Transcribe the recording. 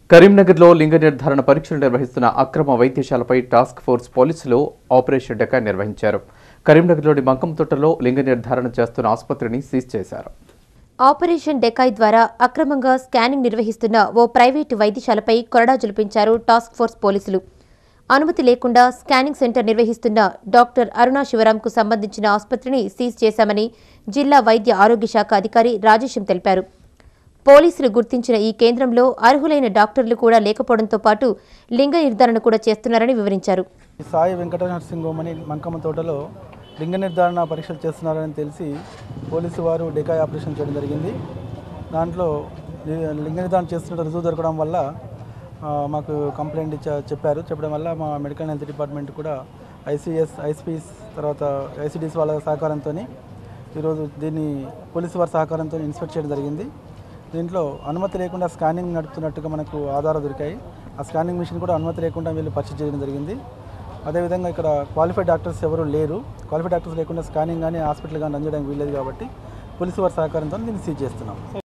కరీంనగర్లో లింగ నిర్ధారణ పరీక్షలు నిర్వహిస్తున్న అక్రమ వైద్యశాలపై టాస్క్ ఫోర్స్ పోలీసులు ఆపరేషన్ డెకా నిర్వహించారు కరీంనగర్లోని మంకంతోటలో లింగ నిర్ధారణ చేస్తున్న ఆసుపత్రిని సీజ్ చేశారు ఆపరేషన్ డెకాయ్ ద్వారా అక్రమంగా స్కానింగ్ నిర్వహిస్తున్న ఓ ప్రైవేటు వైద్యశాలపై కొరడా జులిపించారు టాస్క్ ఫోర్స్ పోలీసులు అనుమతి లేకుండా స్కానింగ్ సెంటర్ నిర్వహిస్తున్న డాక్టర్ అరుణా శివరాంకు సంబంధించిన ఆసుపత్రిని సీజ్ చేశామని జిల్లా వైద్య ఆరోగ్య శాఖ అధికారి రాజేశం తెలిపారు పోలీసులు గుర్తించిన ఈ కేంద్రంలో అర్హులైన డాక్టర్లు కూడా లేకపోవడంతో పాటు లింగ నిర్ధారణ కూడా చేస్తున్నారని వివరించారు సాయి వెంకట నరసింహం అని మంకమ్మ తోటలో లింగ నిర్ధారణ పరీక్షలు చేస్తున్నారని తెలిసి పోలీసు వారు డెకాయ్ ఆపరేషన్ చేయడం జరిగింది దాంట్లో లి- లింగ నిర్ధారణ చేస్తున్న రుజువు దొరకడం వల్ల ఆ, మాకు కంప్లైంట్ ఇచ్చా చెప్పారు చెప్పడం వల్ల మా మెడికల్ హెల్త్ డిపార్ట్మెంట్ కూడా ఐసీఎస్ ఐస్పీస్ తర్వాత ఐసీడీస్ వాళ్ళ సహకారంతో ఈరోజు దీన్ని పోలీసు వారి సహకారంతో ఇన్స్పెక్ట్ చేయడం జరిగింది దీంట్లో అనుమతి లేకుండా స్కానింగ్ నడుపుతున్నట్టుగా మనకు ఆధారాలు దొరికాయి ఆ స్కానింగ్ మిషన్ కూడా అనుమతి లేకుండా వీళ్ళు పర్చేజ్ చేయడం జరిగింది అదేవిధంగా ఇక్కడ క్వాలిఫైడ్ డాక్టర్స్ ఎవరు లేరు క్వాలిఫైడ్ డాక్టర్స్ లేకుండా స్కానింగ్ కానీ హాస్పిటల్ కానీ రన్ చేయడానికి వీల్లేదు కాబట్టి పోలీసు వారి సహకారంతో దీన్ని సీజ్ చేస్తున్నాం